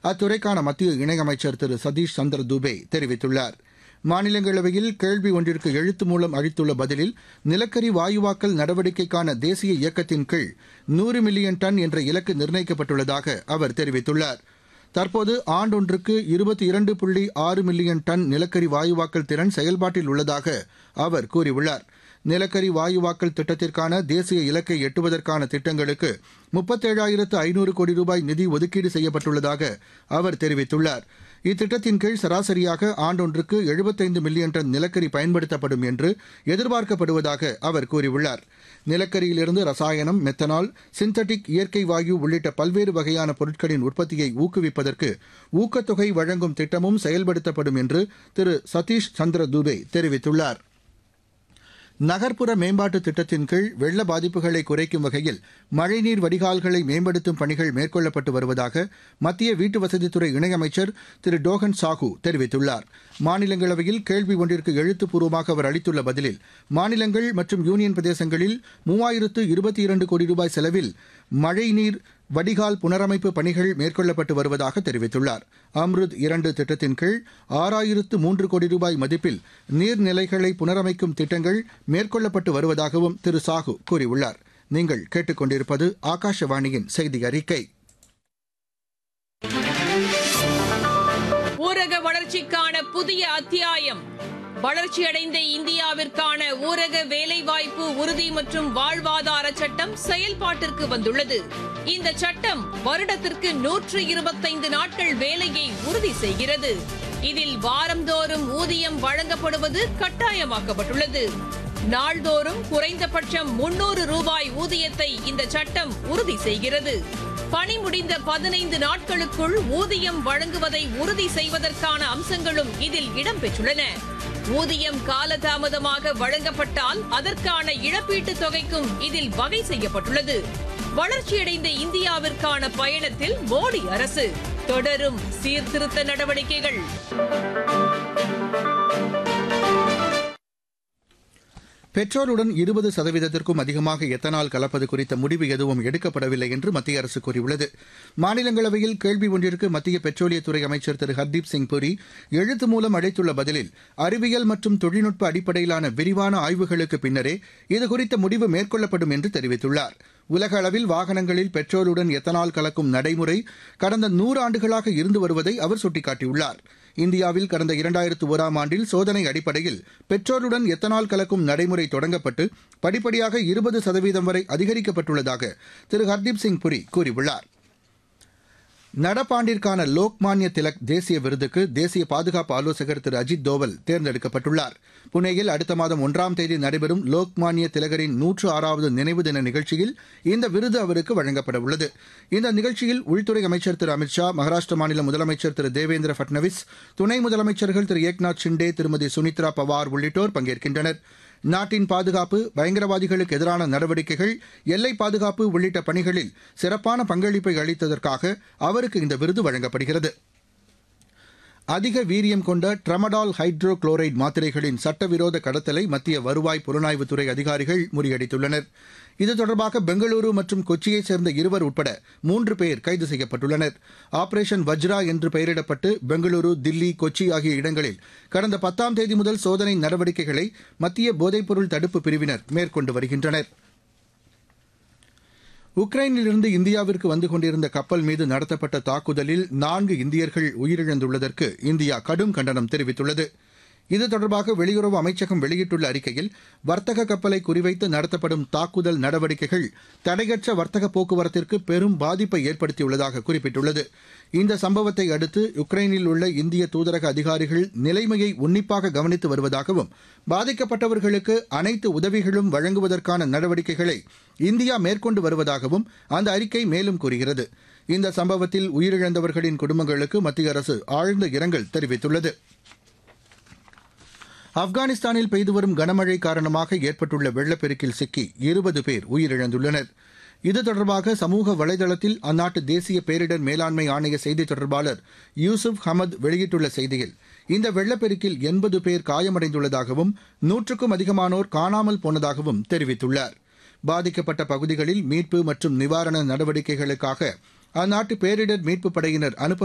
அத்துறைக்கான மத்திய இணையமைச்சர் திரு சதீஷ் சந்திர துபே தெரிவித்துள்ளார் மாநிலங்களவையில் கேள்வி ஒன்றிற்கு எழுத்து மூலம் அளித்துள்ள பதிலில் நிலக்கரி வாயுவாக்கல் நடவடிக்கைக்கான தேசிய இயக்கத்தின் கீழ் நூறு மில்லியன் டன் என்ற இலக்கு நிர்ணயிக்கப்பட்டுள்ளதாக அவர் தெரிவித்துள்ளார் தற்போது ஆண்டொன்றுக்கு இருபத்தி இரண்டு புள்ளி ஆறு மில்லியன் டன் நிலக்கரி வாயுவாக்கல் திறன் செயல்பாட்டில் உள்ளதாக அவர் கூறியுள்ளார் நிலக்கரி வாயுவாக்கல் திட்டத்திற்கான தேசிய இலக்கை எட்டுவதற்கான திட்டங்களுக்கு முப்பத்தேழாயிரத்து ஐநூறு கோடி ரூபாய் நிதி ஒதுக்கீடு செய்யப்பட்டுள்ளதாக அவர் தெரிவித்துள்ளார் இத்திட்டத்தின் கீழ் சராசரியாக ஆண்டொன்றுக்கு எழுபத்தைந்து மில்லியன் டன் நிலக்கரி பயன்படுத்தப்படும் என்று எதிர்பார்க்கப்படுவதாக அவர் கூறியுள்ளார் நிலக்கரியிலிருந்து ரசாயனம் மெத்தனால் சிந்தட்டிக் இயற்கை வாயு உள்ளிட்ட பல்வேறு வகையான பொருட்களின் உற்பத்தியை ஊக்குவிப்பதற்கு ஊக்கத்தொகை வழங்கும் திட்டமும் செயல்படுத்தப்படும் என்று திரு சதீஷ் சந்திர துபே தெரிவித்துள்ளார் நகர்ப்புற மேம்பாட்டு திட்டத்தின் கீழ் வெள்ள பாதிப்புகளை குறைக்கும் வகையில் மழைநீர் வடிகால்களை மேம்படுத்தும் பணிகள் மேற்கொள்ளப்பட்டு வருவதாக மத்திய வீட்டு வசதித்துறை இணையமைச்சர் திரு டோகன் சாஹூ தெரிவித்துள்ளார் மாநிலங்களவையில் கேள்வி ஒன்றிற்கு எழுத்துப்பூர்வமாக அவர் அளித்துள்ள பதிலில் மாநிலங்கள் மற்றும் யூனியன் பிரதேசங்களில் மூவாயிரத்து இருபத்தி இரண்டு கோடி ரூபாய் செலவில் மழைநீர் வடிகால் புனரமைப்பு பணிகள் மேற்கொள்ளப்பட்டு வருவதாக தெரிவித்துள்ளார் அம்ருத் இரண்டு திட்டத்தின் கீழ் ஆறாயிரத்து மூன்று கோடி ரூபாய் மதிப்பில் நீர்நிலைகளை புனரமைக்கும் திட்டங்கள் மேற்கொள்ளப்பட்டு வருவதாகவும் திரு சாஹூ கூறியுள்ளார் நீங்கள் கேட்டுக்கொண்டிருப்பது ஆகாஷவாணியின் செய்தி அறிக்கை ஊரக வளர்ச்சிக்கான புதிய அத்தியாயம் வளர்ச்சியடைந்த இந்தியாவிற்கான ஊரக வேலைவாய்ப்பு உறுதி மற்றும் வாழ்வாதார சட்டம் செயல்பாட்டிற்கு வந்துள்ளது இந்த சட்டம் வருடத்திற்கு நூற்று இருபத்தைந்து நாட்கள் வேலையை உறுதி செய்கிறது இதில் வாரந்தோறும் ஊதியம் வழங்கப்படுவது கட்டாயமாக்கப்பட்டுள்ளது நாள்தோறும் குறைந்தபட்சம் முன்னூறு ரூபாய் ஊதியத்தை இந்த சட்டம் உறுதி செய்கிறது பணி முடிந்த பதினைந்து நாட்களுக்குள் ஊதியம் வழங்குவதை உறுதி செய்வதற்கான அம்சங்களும் இதில் இடம்பெற்றுள்ளன ஊதியம் காலதாமதமாக வழங்கப்பட்டால் அதற்கான இழப்பீட்டுத் தொகைக்கும் இதில் வகை செய்யப்பட்டுள்ளது வளர்ச்சியடைந்த இந்தியாவிற்கான பயணத்தில் மோடி அரசு தொடரும் சீர்திருத்த நடவடிக்கைகள் பெட்ரோலுடன் இருபது சதவீதத்திற்கும் அதிகமாக எத்தனால் கலப்பது குறித்த முடிவு எதுவும் எடுக்கப்படவில்லை என்று மத்திய அரசு கூறியுள்ளது மாநிலங்களவையில் கேள்வி ஒன்றிற்கு மத்திய பெட்ரோலியத்துறை அமைச்சர் திரு ஹர்தீப் சிங் புரி எழுத்து மூலம் அளித்துள்ள பதிலில் அறிவியல் மற்றும் தொழில்நுட்ப அடிப்படையிலான விரிவான ஆய்வுகளுக்கு பின்னரே இதுகுறித்த முடிவு மேற்கொள்ளப்படும் என்று தெரிவித்துள்ளார் உலக அளவில் வாகனங்களில் பெட்ரோலுடன் எத்தனால் கலக்கும் நடைமுறை கடந்த நூறு ஆண்டுகளாக இருந்து வருவதை அவர் சுட்டிக்காட்டியுள்ளார் இந்தியாவில் கடந்த இரண்டாயிரத்து ஓராம் ஆண்டில் சோதனை அடிப்படையில் பெட்ரோலுடன் எத்தனால் கலக்கும் நடைமுறை தொடங்கப்பட்டு படிப்படியாக இருபது சதவீதம் வரை அதிகரிக்கப்பட்டுள்ளதாக திரு ஹர்தீப் சிங் புரி கூறியுள்ளார் நடப்பாண்டிற்கான லோக்மான்ய திலக் தேசிய விருதுக்கு தேசிய பாதுகாப்பு ஆலோசகர் திரு அஜித் தோவல் தேர்ந்தெடுக்கப்பட்டுள்ளார் புனேயில் அடுத்த மாதம் ஒன்றாம் தேதி நடைபெறும் லோக்மான்ய திலகரின் நூற்று ஆறாவது நினைவு தின நிகழ்ச்சியில் இந்த விருது அவருக்கு வழங்கப்பட உள்ளது இந்த நிகழ்ச்சியில் உள்துறை அமைச்சர் திரு அமித்ஷா மகாராஷ்டிர மாநில முதலமைச்சர் திரு தேவேந்திர பட்னவிஸ் துணை முதலமைச்சர்கள் திரு ஏக்நாத் ஷிண்டே திருமதி சுனித்ரா பவார் உள்ளிட்டோர் பங்கேற்கின்றனர் நாட்டின் பாதுகாப்பு பயங்கரவாதிகளுக்கு எதிரான நடவடிக்கைகள் எல்லை பாதுகாப்பு உள்ளிட்ட பணிகளில் சிறப்பான பங்களிப்பை அளித்ததற்காக அவருக்கு இந்த விருது வழங்கப்படுகிறது அதிக வீரியம் கொண்ட ட்ரமடால் ஹைட்ரோ குளோரைடு மாத்திரைகளின் சட்டவிரோத கடத்தலை மத்திய வருவாய் புலனாய்வுத்துறை அதிகாரிகள் முறியடித்துள்ளனர் இது தொடர்பாக பெங்களூரு மற்றும் கொச்சியைச் சேர்ந்த இருவர் உட்பட மூன்று பேர் கைது செய்யப்பட்டுள்ளனர் ஆபரேஷன் வஜ்ரா என்று பெயரிடப்பட்டு பெங்களூரு தில்லி கொச்சி ஆகிய இடங்களில் கடந்த பத்தாம் தேதி முதல் சோதனை நடவடிக்கைகளை மத்திய போதைப்பொருள் தடுப்பு பிரிவினர் மேற்கொண்டு வருகின்றனர் உக்ரைனிலிருந்து இந்தியாவிற்கு வந்து கொண்டிருந்த கப்பல் மீது நடத்தப்பட்ட தாக்குதலில் நான்கு இந்தியர்கள் உயிரிழந்துள்ளதற்கு இந்தியா கடும் கண்டனம் தெரிவித்துள்ளது இது தொடர்பாக வெளியுறவு அமைச்சகம் வெளியிட்டுள்ள அறிக்கையில் வர்த்தக கப்பலை குறிவைத்து நடத்தப்படும் தாக்குதல் நடவடிக்கைகள் தடையற்ற வர்த்தக போக்குவரத்திற்கு பெரும் பாதிப்பை ஏற்படுத்தியுள்ளதாக குறிப்பிட்டுள்ளது இந்த சம்பவத்தை அடுத்து உக்ரைனில் உள்ள இந்திய தூதரக அதிகாரிகள் நிலைமையை உன்னிப்பாக கவனித்து வருவதாகவும் பாதிக்கப்பட்டவர்களுக்கு அனைத்து உதவிகளும் வழங்குவதற்கான நடவடிக்கைகளை இந்தியா மேற்கொண்டு வருவதாகவும் அந்த அறிக்கை மேலும் கூறுகிறது இந்த சம்பவத்தில் உயிரிழந்தவர்களின் குடும்பங்களுக்கு மத்திய அரசு ஆழ்ந்த இரங்கல் தெரிவித்துள்ளது ஆப்கானிஸ்தானில் பெய்து வரும் கனமழை காரணமாக ஏற்பட்டுள்ள வெள்ளப்பெருக்கில் சிக்கி இருபது பேர் உயிரிழந்துள்ளனர் இது தொடர்பாக சமூக வலைதளத்தில் அந்நாட்டு தேசிய பேரிடர் மேலாண்மை ஆணைய செய்தித் தொடர்பாளர் யூசுப் ஹமத் வெளியிட்டுள்ள செய்தியில் இந்த வெள்ளப்பெருக்கில் எண்பது பேர் காயமடைந்துள்ளதாகவும் நூற்றுக்கும் அதிகமானோர் காணாமல் போனதாகவும் தெரிவித்துள்ளார் பாதிக்கப்பட்ட பகுதிகளில் மீட்பு மற்றும் நிவாரண நடவடிக்கைகளுக்காக அந்நாட்டு பேரிடர் மீட்புப் படையினர் அனுப்ப